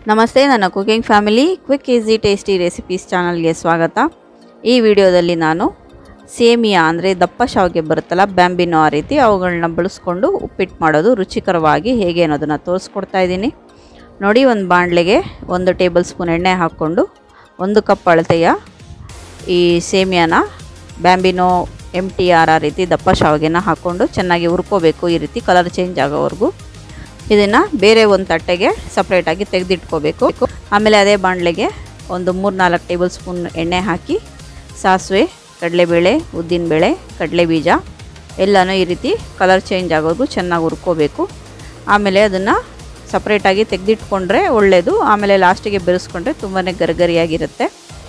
ನಮಸ್ತೆ ನನ್ನ cooking family quick easy tasty recipes ಚಾನಲ್ಗೆ ಸ್ವಾಗತ ಈ ವಿಡಿಯೋದಲ್ಲಿ ನಾನು ಸೇಮಿಯಾ ಅಂದರೆ ದಪ್ಪ ಶಾವಿಗೆ ಬರುತ್ತಲ್ಲ ಬ್ಯಾಂಬಿನೋ ಆ ರೀತಿ ಅವುಗಳನ್ನ ಬಳಸ್ಕೊಂಡು ಉಪ್ಪಿಟ್ಟು ಮಾಡೋದು ರುಚಿಕರವಾಗಿ ಹೇಗೆ ಅನ್ನೋದನ್ನು ತೋರಿಸ್ಕೊಡ್ತಾ ಇದ್ದೀನಿ ನೋಡಿ ಒಂದು ಬಾಣಲೆಗೆ ಒಂದು ಟೇಬಲ್ ಸ್ಪೂನ್ ಎಣ್ಣೆ ಹಾಕ್ಕೊಂಡು ಒಂದು ಕಪ್ ಅಳತೆಯ ಈ ಸೇಮಿಯಾನ ಬ್ಯಾಂಬಿನೋ ಎಮ್ ಟಿ ಆರ್ ಆ ರೀತಿ ದಪ್ಪ ಶಾವಿಗೆನ ಹಾಕ್ಕೊಂಡು ಚೆನ್ನಾಗಿ ಹುರ್ಕೋಬೇಕು ಈ ರೀತಿ ಕಲರ್ ಚೇಂಜ್ ಆಗೋವರೆಗೂ ಇದನ್ನು ಬೇರೆ ಒಂದು ತಟ್ಟೆಗೆ ಸಪ್ರೇಟಾಗಿ ತೆಗೆದಿಟ್ಕೋಬೇಕು ಆಮೇಲೆ ಅದೇ ಬಾಣಲೆಗೆ ಒಂದು ಮೂರು ನಾಲ್ಕು ಟೇಬಲ್ ಸ್ಪೂನ್ ಎಣ್ಣೆ ಹಾಕಿ ಸಾಸಿವೆ ಕಡಲೆಬೇಳೆ ಉದ್ದಿನಬೇಳೆ ಕಡಲೆ ಬೀಜ ಎಲ್ಲನೂ ಈ ರೀತಿ ಕಲರ್ ಚೇಂಜ್ ಆಗೋದು ಚೆನ್ನಾಗಿ ಹುರ್ಕೋಬೇಕು ಆಮೇಲೆ ಅದನ್ನು ಸಪ್ರೇಟಾಗಿ ತೆಗೆದಿಟ್ಕೊಂಡ್ರೆ ಒಳ್ಳೆಯದು ಆಮೇಲೆ ಲಾಸ್ಟಿಗೆ ಬೆರೆಸ್ಕೊಂಡ್ರೆ ತುಂಬಾ ಗರಿಗರಿಯಾಗಿರುತ್ತೆ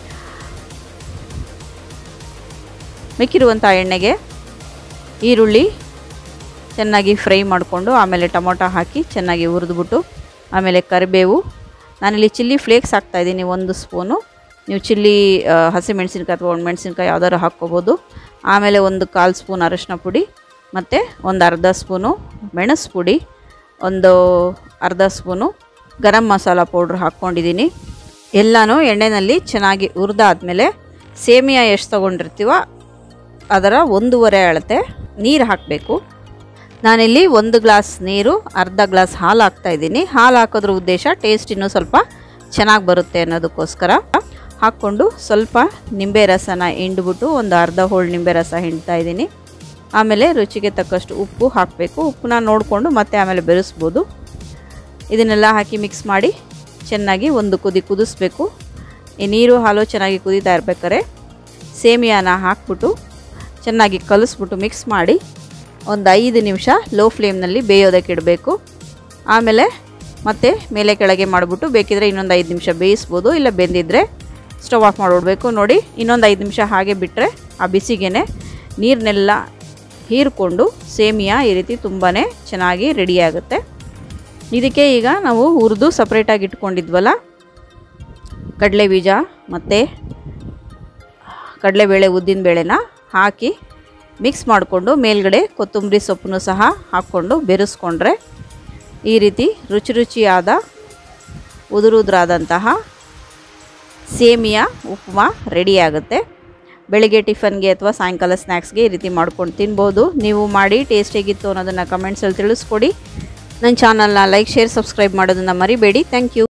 ಮಿಕ್ಕಿರುವಂಥ ಎಣ್ಣೆಗೆ ಈರುಳ್ಳಿ ಚೆನ್ನಾಗಿ ಫ್ರೈ ಮಾಡಿಕೊಂಡು ಆಮೇಲೆ ಟೊಮೊಟೊ ಹಾಕಿ ಚೆನ್ನಾಗಿ ಹುರಿದ್ಬಿಟ್ಟು ಆಮೇಲೆ ಕರಿಬೇವು ನಾನಿಲ್ಲಿ ಚಿಲ್ಲಿ ಫ್ಲೇಕ್ಸ್ ಹಾಕ್ತಾಯಿದ್ದೀನಿ ಒಂದು ಸ್ಪೂನು ನೀವು ಚಿಲ್ಲಿ ಹಸಿಮೆಣ್ಸಿನ್ಕಾಯಿ ಅಥವಾ ಒಣಮೆಣ್ಸಿನ್ಕಾಯಿ ಯಾವ್ದಾದ್ರು ಹಾಕ್ಕೋಬೋದು ಆಮೇಲೆ ಒಂದು ಕಾಲು ಸ್ಪೂನ್ ಅರಶಿನ ಪುಡಿ ಮತ್ತು ಒಂದು ಅರ್ಧ ಸ್ಪೂನು ಮೆಣಸು ಪುಡಿ ಒಂದು ಅರ್ಧ ಸ್ಪೂನು ಗರಂ ಮಸಾಲ ಪೌಡ್ರ್ ಹಾಕ್ಕೊಂಡಿದ್ದೀನಿ ಎಲ್ಲನೂ ಎಣ್ಣೆಯಲ್ಲಿ ಚೆನ್ನಾಗಿ ಹುರಿದಾದ್ಮೇಲೆ ಸೇಮಿಯಾ ಎಷ್ಟು ತೊಗೊಂಡಿರ್ತೀವೋ ಅದರ ಒಂದೂವರೆ ಅಳತೆ ನೀರು ಹಾಕಬೇಕು ನಾನಿಲ್ಲಿ ಒಂದು ಗ್ಲಾಸ್ ನೀರು ಅರ್ಧ ಗ್ಲಾಸ್ ಹಾಲು ಹಾಕ್ತಾಯಿದ್ದೀನಿ ಹಾಲು ಹಾಕೋದ್ರ ಉದ್ದೇಶ ಟೇಸ್ಟ್ ಇನ್ನೂ ಸ್ವಲ್ಪ ಚೆನ್ನಾಗಿ ಬರುತ್ತೆ ಅನ್ನೋದಕ್ಕೋಸ್ಕರ ಹಾಕ್ಕೊಂಡು ಸ್ವಲ್ಪ ನಿಂಬೆ ರಸನ ಹಿಂಡ್ಬಿಟ್ಟು ಒಂದು ಅರ್ಧ ಹೋಳು ನಿಂಬೆ ರಸ ಹಿಂಡ್ತಾ ಇದ್ದೀನಿ ಆಮೇಲೆ ರುಚಿಗೆ ತಕ್ಕಷ್ಟು ಉಪ್ಪು ಹಾಕಬೇಕು ಉಪ್ಪನ್ನ ನೋಡಿಕೊಂಡು ಮತ್ತೆ ಆಮೇಲೆ ಬೆರೆಸ್ಬೋದು ಇದನ್ನೆಲ್ಲ ಹಾಕಿ ಮಿಕ್ಸ್ ಮಾಡಿ ಚೆನ್ನಾಗಿ ಒಂದು ಕುದಿ ಕುದಿಸ್ಬೇಕು ಈ ನೀರು ಹಾಲು ಚೆನ್ನಾಗಿ ಕುದೀತಾ ಇರ್ಬೇಕಾದ್ರೆ ಸೇಮಿಯಾನ ಹಾಕ್ಬಿಟ್ಟು ಚೆನ್ನಾಗಿ ಕಲಿಸ್ಬಿಟ್ಟು ಮಿಕ್ಸ್ ಮಾಡಿ ಒಂದು ಐದು ನಿಮಿಷ ಲೋ ಫ್ಲೇಮ್ನಲ್ಲಿ ಬೇಯೋದಕ್ಕೆ ಇಡಬೇಕು ಆಮೇಲೆ ಮತ್ತೆ ಮೇಲೆ ಕೆಳಗೆ ಮಾಡಿಬಿಟ್ಟು ಬೇಕಿದ್ರೆ ಇನ್ನೊಂದು ಐದು ನಿಮಿಷ ಬೇಯಿಸ್ಬೋದು ಇಲ್ಲ ಬೆಂದಿದ್ರೆ ಸ್ಟವ್ ಆಫ್ ಮಾಡಿಬಿಡ್ಬೇಕು ನೋಡಿ ಇನ್ನೊಂದು ಐದು ನಿಮಿಷ ಹಾಗೆ ಬಿಟ್ಟರೆ ಆ ಬಿಸಿಗೆ ನೀರನ್ನೆಲ್ಲ ಹೀರ್ಕೊಂಡು ಸೇಮಿಯಾ ಈ ರೀತಿ ತುಂಬಾ ಚೆನ್ನಾಗಿ ರೆಡಿಯಾಗುತ್ತೆ ಇದಕ್ಕೆ ಈಗ ನಾವು ಹುರಿದು ಸಪ್ರೇಟಾಗಿ ಇಟ್ಕೊಂಡಿದ್ವಲ್ಲ ಕಡಲೆ ಬೀಜ ಮತ್ತು ಕಡಲೆಬೇಳೆ ಉದ್ದಿನಬೇಳೆನ ಹಾಕಿ ಮಿಕ್ಸ್ ಮಾಡಿಕೊಂಡು ಮೇಲ್ಗಡೆ ಕೊತ್ತಂಬರಿ ಸೊಪ್ಪನ್ನು ಸಹ ಹಾಕ್ಕೊಂಡು ಬೆರೆಸ್ಕೊಂಡ್ರೆ ಈ ರೀತಿ ರುಚಿ ರುಚಿಯಾದ ಉದುರುದ್ರಾದಂತಹ ಸೇಮಿಯಾ ಉಪ್ಮಾ ರೆಡಿಯಾಗುತ್ತೆ ಬೆಳಿಗ್ಗೆ ಟಿಫನ್ಗೆ ಅಥವಾ ಸಾಯಂಕಾಲ ಸ್ನ್ಯಾಕ್ಸ್ಗೆ ಈ ರೀತಿ ಮಾಡ್ಕೊಂಡು ತಿನ್ಬೋದು ನೀವು ಮಾಡಿ ಟೇಸ್ಟ್ ಹೇಗಿತ್ತು ಅನ್ನೋದನ್ನು ಕಮೆಂಟ್ಸಲ್ಲಿ ತಿಳಿಸ್ಕೊಡಿ ನನ್ನ ಚಾನಲ್ನ ಲೈಕ್ ಶೇರ್ ಸಬ್ಸ್ಕ್ರೈಬ್ ಮಾಡೋದನ್ನು ಮರಿಬೇಡಿ ಥ್ಯಾಂಕ್ ಯು